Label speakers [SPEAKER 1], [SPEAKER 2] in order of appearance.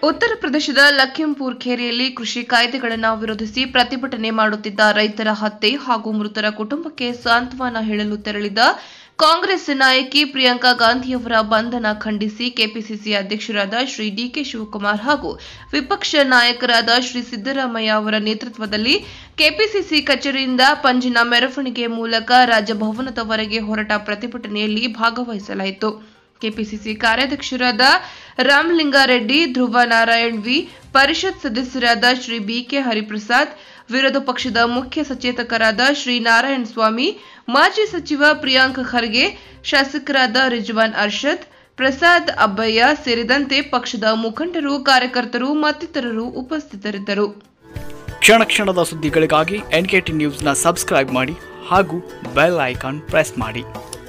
[SPEAKER 1] ಉತ್ತರ ಪ್ರದೇಶದ ಲಖಿಂಪುರ್ ಖೇರಿಯಲ್ಲಿ ಕೃಷಿ ಕಾಯ್ದೆಗಳನ್ನು ವಿರೋಧಿಸಿ ಪ್ರತಿಭಟನೆ ಮಾಡುತ್ತಿದ್ದ ರೈತರ ಹತ್ಯೆ ಹಾಗೂ ಮೃತರ ಕುಟುಂಬಕ್ಕೆ ಸಾಂತ್ವನ ಹೇಳಲು ತೆರಳಿದ ಕಾಂಗ್ರೆಸ್ ನಾಯಕಿ ಪ್ರಿಯಾಂಕಾ ಗಾಂಧಿಯವರ ಬಂಧನ ಖಂಡಿಸಿ ಕೆಪಿಸಿಸಿ ಅಧ್ಯಕ್ಷರಾದ ಶ್ರೀ ಡಿಕೆ ಶಿವಕುಮಾರ್ ಹಾಗೂ ವಿಪಕ್ಷ ನಾಯಕರಾದ ಶ್ರೀ ಸಿದ್ದರಾಮಯ್ಯ ಅವರ ನೇತೃತ್ವದಲ್ಲಿ ಕೆಪಿಸಿಸಿ ಕಚೇರಿಯಿಂದ ಪಂಜಿನ ಮೆರವಣಿಗೆ ಮೂಲಕ ರಾಜಭವನದವರೆಗೆ ಹೊರಟ ಪ್ರತಿಭಟನೆಯಲ್ಲಿ ಭಾಗವಹಿಸಲಾಯಿತು ಕೆಪಿಸಿಸಿ ಕಾರ್ಯಾಧ್ಯಕ್ಷರಾದ ರಾಮಲಿಂಗಾರೆಡ್ಡಿ ಧ್ರುವ ನಾರಾಯಣ್ ವಿ ಪರಿಷತ್ ಸದಸ್ಯರಾದ ಶ್ರೀ ಬಿಕೆ ಹರಿಪ್ರಸಾದ್ ವಿರೋಧ ಪಕ್ಷದ ಮುಖ್ಯ ಸಚೇತಕರಾದ ಶ್ರೀ ನಾರಾಯಣ ಸ್ವಾಮಿ ಮಾಜಿ ಸಚಿವ ಪ್ರಿಯಾಂಕ್ ಖರ್ಗೆ ಶಾಸಕರಾದ ರಿಜ್ವಾನ್ ಅರ್ಷದ್ ಪ್ರಸಾದ್ ಅಬ್ಬಯ್ಯ ಸೇರಿದಂತೆ ಪಕ್ಷದ ಮುಖಂಡರು ಕಾರ್ಯಕರ್ತರು ಮತ್ತಿತರರು ಉಪಸ್ಥಿತರಿದ್ದರು
[SPEAKER 2] ಕ್ಷಣ ಕ್ಷಣದ ಸುದ್ದಿಗಳಿಗಾಗಿ ಎನ್ ಕೆ ಟಿ ನ್ಯೂಸ್ನ ಸಬ್ಸ್ಕ್ರೈಬ್ ಮಾಡಿ ಹಾಗೂ ಬೆಲ್ ಐಕಾನ್ ಪ್ರೆಸ್ ಮಾಡಿ